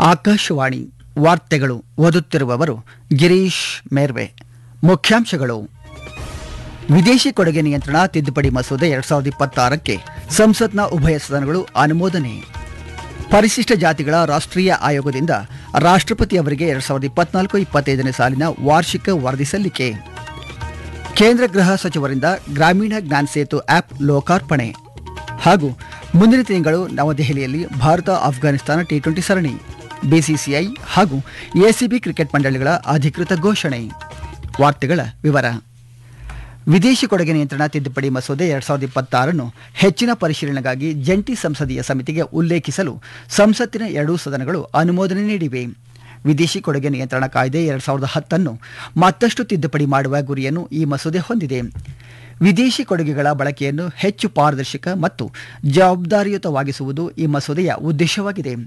ಆಕಾಶವಾಣಿ ವಾರ್ತೆಗಳು ಓದುತ್ತಿರುವವರು ಗಿರೀಶ್ ಮೇರ್ವೆ ಮುಖ್ಯಾಂಶಗಳು ವಿದೇಶಿ ಕೊಡುಗೆ ನಿಯಂತ್ರಣ ತಿದ್ದುಪಡಿ ಮಸೂದೆ ಎರಡ್ ಸಾವಿರದ ಇಪ್ಪತ್ತಾರಕ್ಕೆ ಸಂಸತ್ನ ಉಭಯ ಸದನಗಳು ಅನುಮೋದನೆ ಪರಿಶಿಷ್ಟ ಜಾತಿಗಳ ರಾಷ್ಟ್ರೀಯ ಆಯೋಗದಿಂದ ರಾಷ್ಟ್ರಪತಿ ಅವರಿಗೆ ಎರಡ್ ಸಾವಿರದ ಇಪ್ಪತ್ನಾಲ್ಕು ಇಪ್ಪತ್ತೈದನೇ ಸಾಲಿನ ವಾರ್ಷಿಕ ವರದಿ ಸಲ್ಲಿಕೆ ಕೇಂದ್ರ ಗೃಹ ಸಚಿವರಿಂದ ಗ್ರಾಮೀಣ ಜ್ಞಾನ ಸೇತು ಆಪ್ ಲೋಕಾರ್ಪಣೆ ಹಾಗೂ ಮುಂದಿನ ತಿಂಗಳು ನವದೆಹಲಿಯಲ್ಲಿ ಭಾರತ ಆಫ್ಘಾನಿಸ್ತಾನ ಟಿ ಟ್ವೆಂಟಿ ಸರಣಿ ಬಿಸಿಸಿಐ ಹಾಗೂ ಎಸಿಬಿ ಕ್ರಿಕೆಟ್ ಮಂಡಳಿಗಳ ಅಧಿಕೃತ ಘೋಷಣೆ ವಾರ್ತೆಗಳ ವಿವರ ವಿದೇಶಿ ಕೊಡುಗೆ ನಿಯಂತ್ರಣ ತಿದ್ದುಪಡಿ ಮಸೂದೆ ಎರಡ್ ಸಾವಿರದ ಇಪ್ಪತ್ತಾರನ್ನು ಹೆಚ್ಚಿನ ಪರಿಶೀಲನೆಗಾಗಿ ಜಂಟಿ ಸಂಸದೀಯ ಸಮಿತಿಗೆ ಉಲ್ಲೇಖಿಸಲು ಸಂಸತ್ತಿನ ಎರಡೂ ಸದನಗಳು ಅನುಮೋದನೆ ನೀಡಿವೆ ವಿದೇಶಿ ಕೊಡುಗೆ ನಿಯಂತ್ರಣ ಕಾಯ್ದೆ ಎರಡ್ ಸಾವಿರದ ಹತ್ತನ್ನು ಮತ್ತಷ್ಟು ತಿದ್ದುಪಡಿ ಮಾಡುವ ಗುರಿಯನ್ನು ಈ ಮಸೂದೆ ಹೊಂದಿದೆ ವಿದೇಶಿ ಕೊಡುಗೆಗಳ ಬಳಕೆಯನ್ನು ಹೆಚ್ಚು ಪಾರದರ್ಶಕ ಮತ್ತು ಜವಾಬ್ದಾರಿಯುತವಾಗಿಸುವುದು ಈ ಮಸೂದೆಯ ಉದ್ದೇಶವಾಗಿದೆ